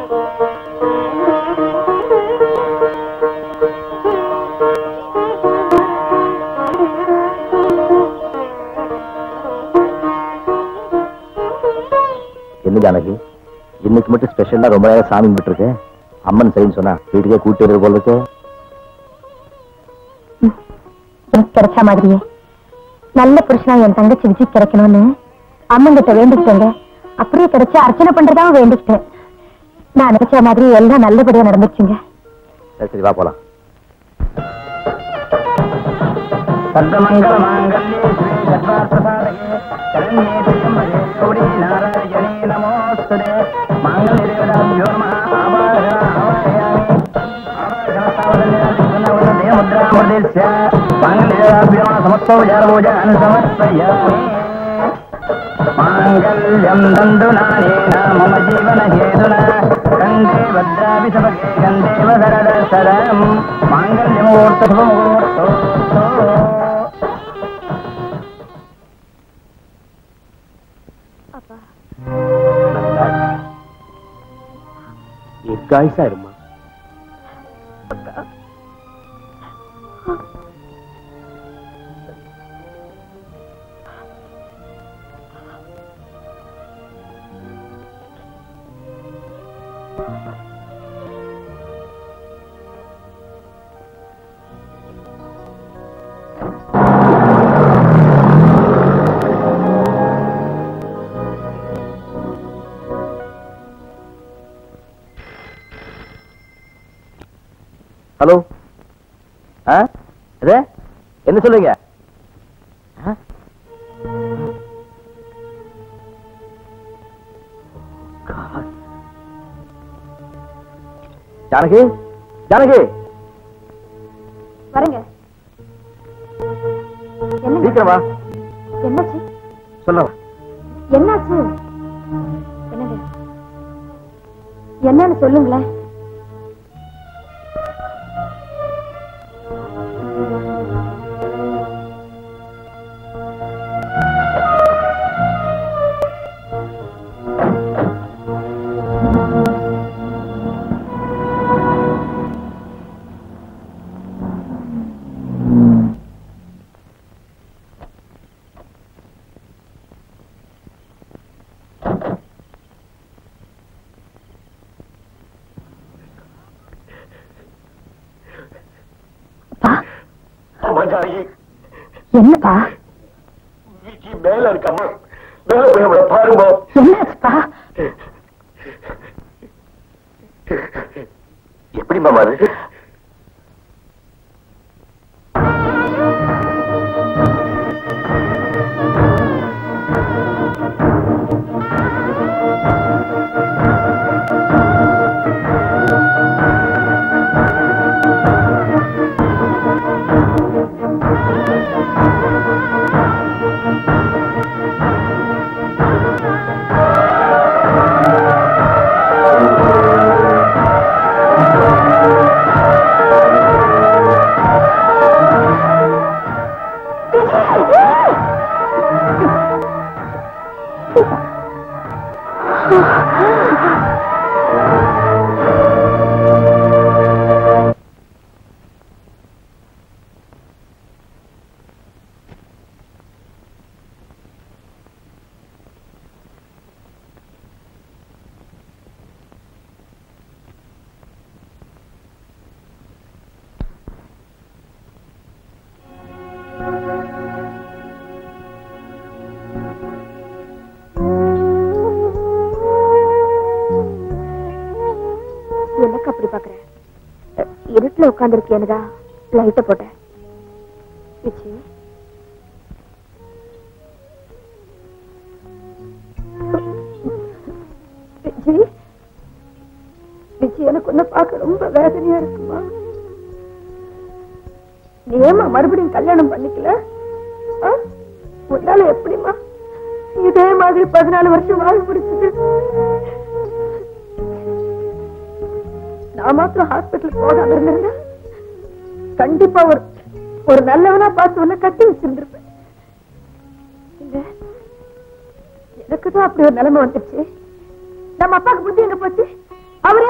என்ன ஜானகி இன்னைக்கு மட்டும் ஸ்பெஷலா ரொம்ப நேரம் சாமி விட்டுருக்கு அம்மன் சரின்னு சொன்னா வீட்டுக்கே கூட்டி வருது போல இருக்கு எனக்கு கிடைச்ச மாதிரியே நல்ல புருஷனா என் தங்கச்சி விஜய் கிடைக்கணும்னு அம்மங்கிட்ட வேண்டிக்கிட்டேங்க அப்படியே கிடைச்சு அர்ச்சனை பண்றதா வேண்டிக்கிட்டேன் நான் நினைச்ச மாதிரி எல்லாம் நல்லபடியா நடந்துச்சுங்க சரி சரி வா போலாம் சர்வமங்கல மாங்கல்யே ஸ்ரீ சர்வார்த்தசாதகே சரண்யே திரியம்பகே கௌரி நாராயணே நமோஸ்துதே மாங்கல்ய தேவதாभ्यो நமः ஆவாஹன ஆவாஹயாமி ஆவாஹனஸ்தாவதன்யாதிகுணவதே முத்ராமுதேஸ்ய மாங்கல்ய தேவதாभ्यो நமः சமஸ்தோ விசாரபூஜான் சமர்ப்பயாமி மாங்கல்யம் தந்துநானேன மம ஜீவன ஹேதுன கண்டே பத்ராபி சபகே கண்டேவ சரத சரம் மாங்கல்யமுகூர்த்த சுபமுகூர்த்தோ எக்காய்ஸா இருமா ஹலோ ஆ இது என்ன சொல்லுங்க ஆ? God. ஜானகி ஜானகி வரங்க சீக்கிரம் வா என்னாச்சு சொல்றேன் என்னாச்சு என்னங்க என்னன்னு சொல்லுங்களேன் அம்மா ஜானகி என்னப்பா விக்கி மேல இருக்கம்மா மேல போய் அவளை பாருங்க என்னாச்சுப்பா எப்படி மாமா அது எனக்கு அப்படி பாக்குறேன் அஹ், இருட்டுல உட்கார்ந்துருக்கேனுதா லைட்ட போட்டேன் விஜி விஜி விஜி எனக்கு உன்னை பார்க்க ரொம்ப வேதனையா இருக்குமா நீ ஏமா மறுபடியும் கல்யாணம் பண்ணிக்கல ஆ? உன்னால எப்படிமா இதே மாதிரி பதினாலு வருஷம் வாழ முடிச்சது நான் மாத்திரம் ஹாஸ்பிட்டலுக்கு போகாம இருந்திருந்தா கண்டிப்பா ஒரு ஒரு நல்லவனா பார்த்து உன்னை கட்டி வச்சிருந்திருப்பேன் இல்ல எனக்குதான் அப்படி ஒரு நிலைமை வந்துருச்சு நம்ம அப்பாக்கு புத்தி எங்க போச்சு அவர்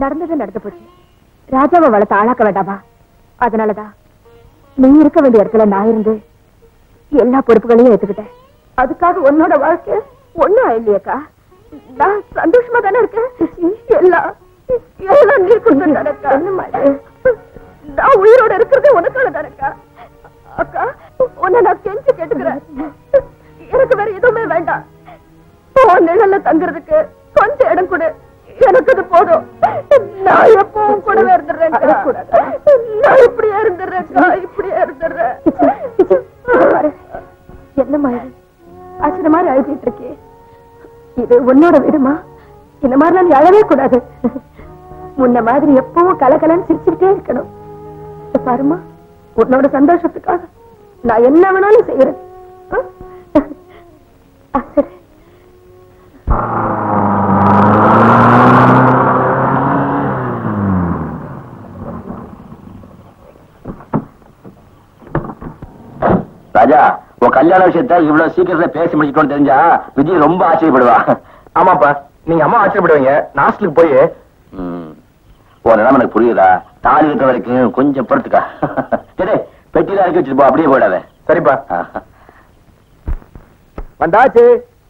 நடந்தது நடந்து போச்சு ராஜாவை வளர்த்து ஆளாக்க வேண்டாமா அதனாலதான் நீ இருக்க வேண்டிய இடத்துல நான் இருந்து எல்லா பொறுப்புகளையும் ஏத்துக்கிட்டேன் அதுக்காக உன்னோட வாழ்க்கை ஒண்ணும் இல்லையக்கா நான் சந்தோஷமா தானே இருக்கேன் எல்லாம் எல்லாம் நீ கொண்டு நடக்கா நான் உயிரோட இருக்கிறது உனக்கால தானக்கா அக்கா உன்னை நான் கெஞ்சி கேட்டுக்கிறேன் எனக்கு வேற எதுவுமே வேண்டாம் உன் நிழல்ல தங்குறதுக்கு கொஞ்சம் இடம் கொடு எனக்கு அது போதும் நான் எப்பவும் கூடவே இருந்துடுறேன் நான் இப்படியே இருந்துடுறேன்க்கா இப்படியே இருந்துடுறேன் என்னம்மா இது அசன மாதிரி அழுத்திட்டு இருக்கே இது உன்னோட வீடுமா இந்த மாதிரி நீ அழவே கூடாது முன்ன மாதிரி எப்பவும் கலகலன்னு சிரிச்சுக்கிட்டே இருக்கணும் இத பாருமா உன்னோட சந்தோஷத்துக்காக நான் என்ன வேணாலும் செய்யறேன் ஆ? ஆ, சரி ராஜா உன் கல்யாண விஷயத்த இவ்வளவு சீக்கிரத்துல பேசி முடிச்சிட்டோம்னு தெரிஞ்சா விஜய் ரொம்ப ஆச்சரியப்படுவா ஆமாப்பா நீங்க அம்மா ஆச்சரியப்படுவீங்க நாஸ்டலுக்கு போய் ம். உன் நிலைமை எனக்கு புரியுதா தாலி இருக்கிற வரைக்கும் கொஞ்சம் பொறுத்துக்கா சரி பெட்டியில இறக்கி வச்சுட்டு போ அப்படியே போயிடாத சரிப்பா ஆ. வந்தாச்சு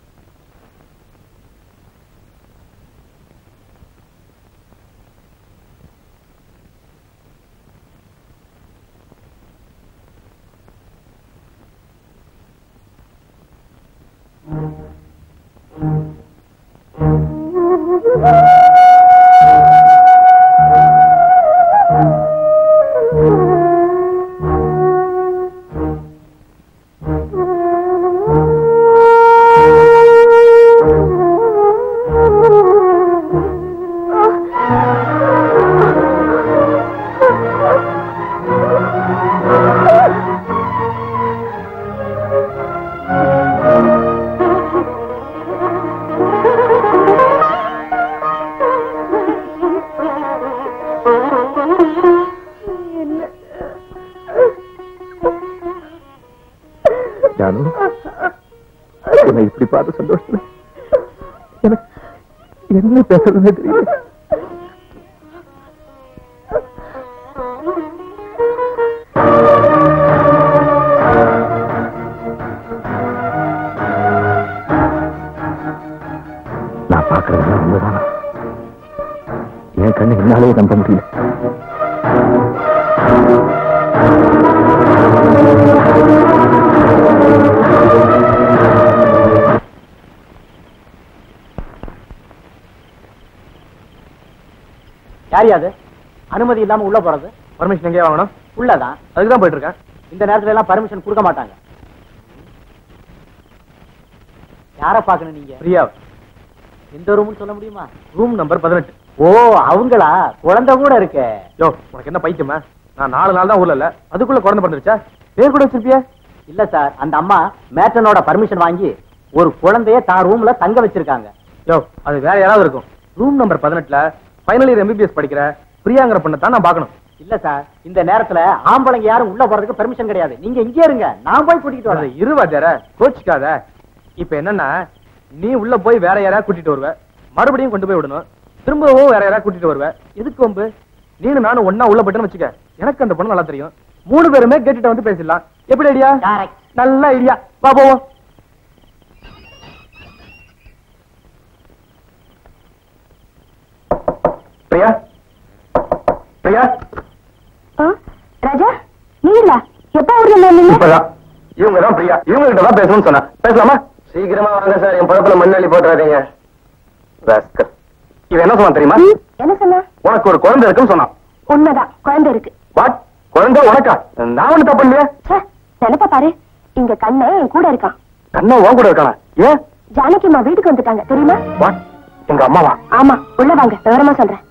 ஜானு உன்னை இப்படி பார்த்து சந்தோஷத்துல எனக்கு என்ன பேசுறதுன்னு தெரியல நான் பார்க்கறது உண்மைதானா என் கண்ணு என்னாலே நம்ப முடியல யார் யாது அனுமதி இல்லாம உள்ள போறது பர்மிஷன் எங்கேயா வாங்கணும் உள்ளதான் அதுக்கு தான் போயிட்டு இருக்கேன் இந்த நேரத்துல எல்லாம் பர்மிஷன் கொடுக்க மாட்டாங்க யார பாக்கணும் நீங்க பிரியா எந்த ரூம்னு சொல்ல முடியுமா ரூம் நம்பர் பதினெட்டு ஓ அவங்களா குழந்தை கூட இருக்கே யோ உனக்கு என்ன பைத்தியமா நான் நாலு நாள் தான் ஊர்ல இல்ல அதுக்குள்ள குழந்தை பிறந்துருச்சா பேர் கூட வச்சிருப்பியா இல்ல சார் அந்த அம்மா மேட்டனோட பர்மிஷன் வாங்கி ஒரு குழந்தைய தான் ரூம்ல தங்க வச்சிருக்காங்க யோ அது வேற யாராவது இருக்கும் ரூம் நம்பர் பதினெட்டுல ஃபைனல் இயர் எம்பிபிஎஸ் படிக்கிற பிரியாங்கிற பொண்ணை தான் நான் பார்க்கணும் இல்ல சார் இந்த நேரத்துல ஆம்பளைங்க யாரும் உள்ள போறதுக்கு பெர்மிஷன் கிடையாது நீங்க இங்கே இருங்க நான் போய் கூட்டிட்டு அதை வரேன் இருவாத்தியார கோச்சிக்காத இப்ப என்னன்னா நீ உள்ள போய் வேற யாரையா கூட்டிட்டு வருவ மறுபடியும் கொண்டு போய் விடணும் திரும்பவும் வேற யாரா கூட்டிட்டு வருவ எதுக்கு வம்பு நீனு நானும் ஒண்ணா உள்ள போயிட்டேன்னு வச்சுக்க எனக்கு அந்த பொண்ணு நல்லா தெரியும் மூணு பேருமே கேட்டுட்டு வந்து பேசிடலாம் எப்படி ஐடியா Correct. நல்ல ஐடியா வா போவோம் பிரியா பிரியா ஆ? ராஜா நீ இல்ல எப்ப ஊர்ல இருந்தீங்க இப்பதான் இவங்க தான் பிரியா இவங்க கிட்ட தான் பேசணும்னு சொன்னா பேசலாமா சீக்கிரமா வாங்க சார் என் பழப்புல மண்ணள்ளி போட்டுறாதீங்க ராஸ்கல். இவன் என்ன சொன்னான் தெரியுமா ம், என்ன சொன்ன உனக்கு ஒரு குழந்தை இருக்குன்னு சொன்னான் உண்மைதான் குழந்தை இருக்கு வாட் குழந்தை உனக்கா நான் ஒண்ணு தப்பு இல்லையா ச்சே, நினைப்ப பாரு இங்க கண்ணே என் கூட இருக்கான் கண்ணா உன் கூட இருக்கானா ஏன் ஜானகி அம்மா வீட்டுக்கு வந்துட்டாங்க தெரியுமா வாட் எங்க அம்மாவா ஆமா உள்ள வாங்க விவரமா சொல்றேன்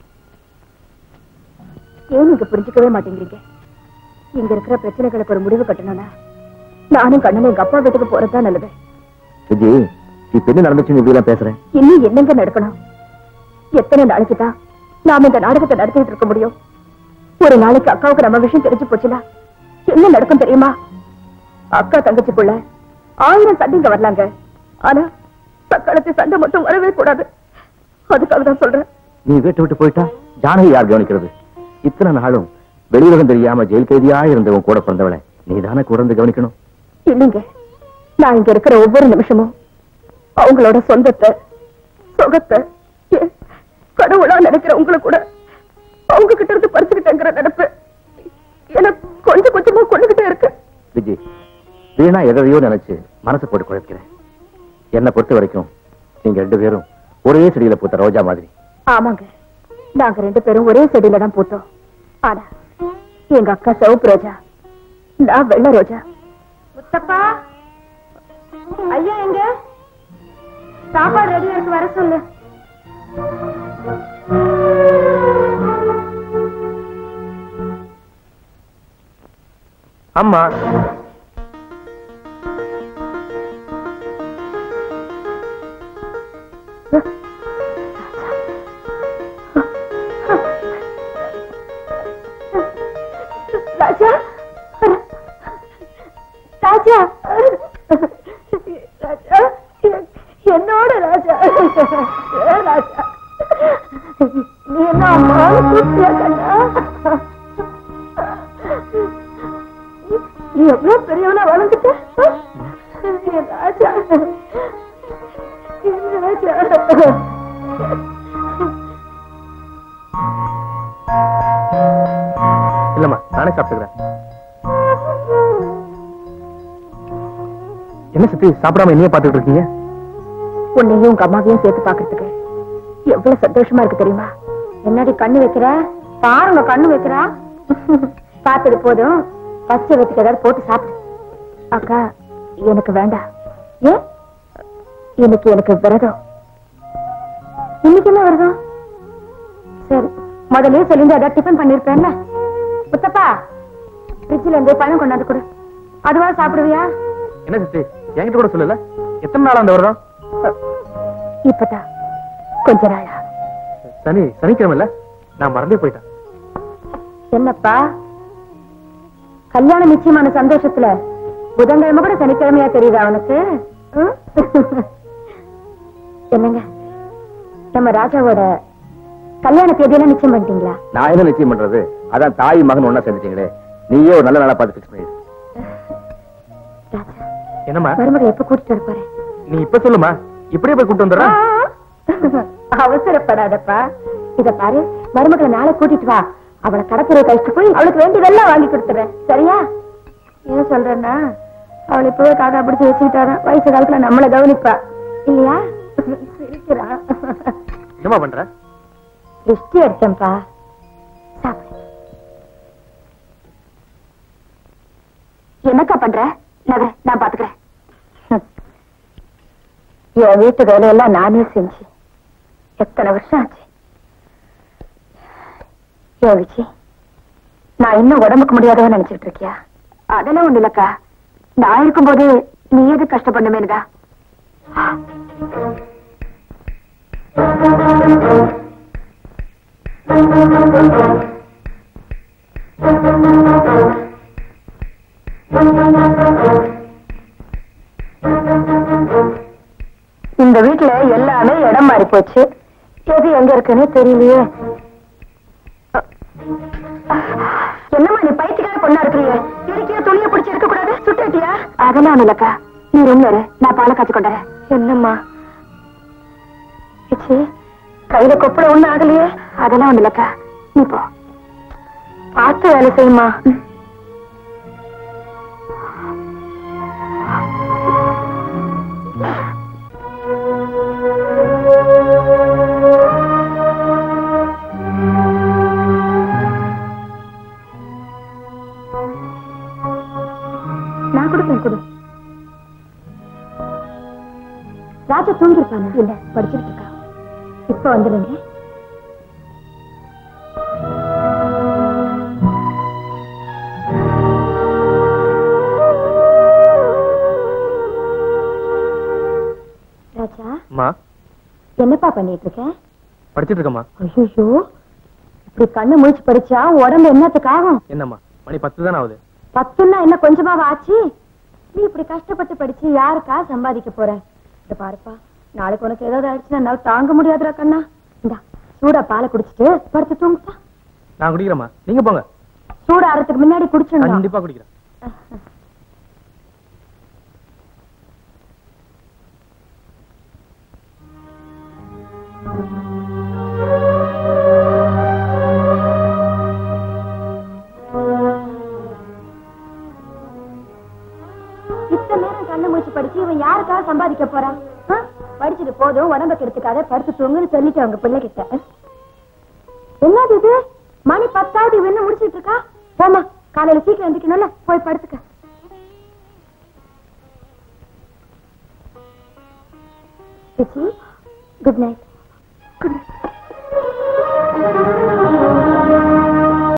ஏன் நீங்க புரிஞ்சுக்கவே மாட்டேங்கிறீங்க இங்க இருக்கிற பிரச்சனைகளுக்கு ஒரு முடிவு கட்டணும்னா நானும் கண்ணனும் எங்க அப்பா வீட்டுக்கு போறதுதான் நல்லது விஜய் இப்ப என்ன நடந்துச்சுன்னு இப்படி எல்லாம் பேசுறேன் இன்னும் என்னங்க நடக்கணும் எத்தனை நாளைக்கு தான் நாம இந்த நாடகத்தை நடத்திட்டு இருக்க முடியும் ஒரு நாளைக்கு அக்காவுக்கு நம்ம விஷயம் தெரிஞ்சு போச்சுன்னா என்ன நடக்கும் தெரியுமா அக்கா தங்கச்சிக்குள்ள ஆயிரம் சண்டைங்க வரலாங்க ஆனா தக்காளத்து சண்டை மட்டும் வரவே கூடாது அதுக்காக தான் சொல்றேன் நீ வீட்டை விட்டு போயிட்டா ஜானகி யார் கவனிக்கிறது இத்தனை நாளும் வெளியுலகம் தெரியாம ஜெயில் கைதியா இருந்தவன் கூட பிறந்தவளை நீ தானே கூட இருந்து கவனிக்கணும் இல்லைங்க நான் இங்க இருக்கிற ஒவ்வொரு நிமிஷமும் அவங்களோட சொந்தத்தை சுகத்தை ஏன் கடவுளா நினைக்கிற உங்களை கூட அவங்க கிட்ட இருந்து பறிச்சுக்கிட்டேங்கிற நினைப்பு எனக்கு கொஞ்சம் கொஞ்சமா கொண்டுகிட்டே இருக்கு விஜய் வீணா எதையோ நினைச்சு மனசு போட்டு குழைக்கிறேன் என்னை பொறுத்த வரைக்கும் நீங்க ரெண்டு பேரும் ஒரே செடியில பூத்த ரோஜா மாதிரி ஆமாங்க நாங்க ரெண்டு பேரும் ஒரே செடியில தான் பூத்தோம் ஆனா எங்க அக்கா சிவப்பு ரோஜா நான் வெள்ளை ரோஜா முத்தப்பா ஐயா எங்க சாப்பாடு ரெடியா இருக்கு வர சொல்லு அம்மா ராஜா ராஜா ராஜா என்- என்னோட ராஜா ஏ ராஜா நீ என்ன அம்மாவை கூப்பிட்டியா கண்ணா நீ எவ்வளவு பெரியவனா வளர்ந்துட்ட என் ராஜா என் ராஜா இல்லம்மா நானே சாப்பிட்டுக்கிறேன் என்ன சத்தி சாப்பிடாம என்னையே பாத்துட்டு இருக்கீங்க உன்னையும் உங்க அம்மாவையும் சேர்த்து பாக்குறதுக்கு எவ்வளவு சந்தோஷமா இருக்கு தெரியுமா என்னடி கண்ணு வைக்கிற பாருங்க கண்ணு வைக்கிறா பார்த்தது போதும் பச்சை வச்சுக்கு ஏதாவது போட்டு சாப்பிடு அக்கா எனக்கு வேண்டாம் ஏன் இன்னைக்கு எனக்கு விரதம் இன்னைக்கு என்ன விரதம் சரி முதல்லயே சொல்லிருந்து ஏதாவது டிஃபன் பண்ணிருப்பேன்ல முத்தப்பா ஃப்ரிட்ஜ்ல இருந்து பழம் கொண்டாந்து கொடு அதுவா சாப்பிடுவியா என்ன சத்தி என்கிட்ட கூட சொல்லல எத்தனை நாள் அந்த வருடம் இப்பதான் கொஞ்ச நாளா சனி சனிக்கிழமை இல்ல நான் மறந்தே போயிட்டேன் என்னப்பா கல்யாணம் நிச்சயமான சந்தோஷத்துல புதன்கிழமை கூட சனிக்கிழமையா தெரியுதா அவனுக்கு ம்? என்னங்க நம்ம ராஜாவோட கல்யாண தேதியெல்லாம் நிச்சயம் பண்ணிட்டீங்களா நான் என்ன நிச்சயம் பண்றது அதான் தாய் மகன் ஒண்ணா சேர்ந்துட்டீங்களே நீயே ஒரு நல்ல நாளா பார்த்து ஃபிக்ஸ் பண்ணிடு ராஜா என்னம்மா மருமகளை எப்ப கூட்டிட்டு வரப்பாரு நீ இப்ப சொல்லுமா இப்படியே போய் கூட்டு வந்துடுறேன் அவசரப்படாதப்பா இத பாரு மருமகளை நாளை கூட்டிட்டு வா அவளை கடத்துறை கழிச்சு போய் அவளுக்கு வேண்டியதெல்லாம் வாங்கி கொடுத்துறேன் சரியா ஏன் சொல்றேன்னா அவளை இப்பவே காக்கா பிடிச்சு வச்சுக்கிட்டாதான் வயசு காலத்துல நம்மளை கவனிப்பா இல்லையா சிரிக்கிறா என்னம்மா பண்ற திருஷ்டி எடுத்தேன்ப்பா சாப்பிடு என்னக்கா பண்ற நகர நான் பாத்துக்கிறேன் என் வீட்டு வேலையெல்லாம் நானே செஞ்சு எத்தனை வருஷம் ஆச்சு ஏன் விஜி நான் இன்னும் உடம்புக்கு முடியாதவன்னு நினைச்சிட்டு இருக்கியா அதெல்லாம் ஒண்ணு இல்லக்கா நான் இருக்கும்போது நீ எது கஷ்டப்படணுமேனுதா இந்த வீட்டுல எல்லாமே இடம் மாறி போச்சு எது எங்க இருக்குன்னு தெரியலையே என்னம்மா நீ பைத்தியக்கார பொண்ணா இருக்கிறீங்க இருக்கியா துணியை பிடிச்சி இருக்க கூடாது சுட்டியா அதெல்லாம் ஒண்ணு இல்லக்கா நீ ரூம்ல இரு நான் பாலை காய்ச்சி கொண்டாரேன் என்னம்மா இச்சி கையில கொப்பளம் ஒண்ணு ஆகலையே அதெல்லாம் ஒண்ணு இல்லக்கா நீ போ பார்த்து வேலை செய்யுமா நான் கொடுப்பேன் கொடு ராஜா தூங்கிருப்பானா இல்ல படிச்சுட்டு இருக்கா இப்ப வந்துடுங்க ராஜா அம்மா என்னப்பா பண்ணிட்டு இருக்க படிச்சிட்டு இருக்கம்மா ஐயோ இப்படி கண்ணு முழிச்சு படிச்சா உடம்பு என்னத்துக்கு ஆகும் என்னம்மா மணி பத்து தானே ஆகுது பத்துன்னா என்ன கொஞ்சமாவா ஆச்சு நீ இப்படி கஷ்டப்பட்டு படிச்சு யாருக்கா சம்பாதிக்க போற இந்த பாருப்பா நாளைக்கு உனக்கு ஏதாவது ஆயிடுச்சுன்னா என்னால தாங்க முடியாதுடா கண்ணா இந்தா சூடா பாலை குடிச்சிட்டு படுத்து தூங்குப்பா நான் குடிக்கிறேம்மா நீங்க போங்க சூடு ஆறதுக்கு முன்னாடி குடிச்சிடணும் கண்டிப்பா குடிக்கிறேன் இத்தனை நேரம் கண்ணு மூச்சு படிச்சு இவன் யாருக்காக சம்பாதிக்க போறான் ஆ? படிச்சது போதும் உடம்ப கெடுத்துக்காத படுத்து தூங்குன்னு சொல்லிட்டு அவங்க பிள்ளை கிட்ட என்னது இது மணி பத்தாவது இவன் என்ன முடிச்சிட்டு இருக்கா போமா காலையில சீக்கிரம் எந்திரிக்கணும்ல போய் படுத்துக்க சிச்சி குட் நைட் குட் நைட்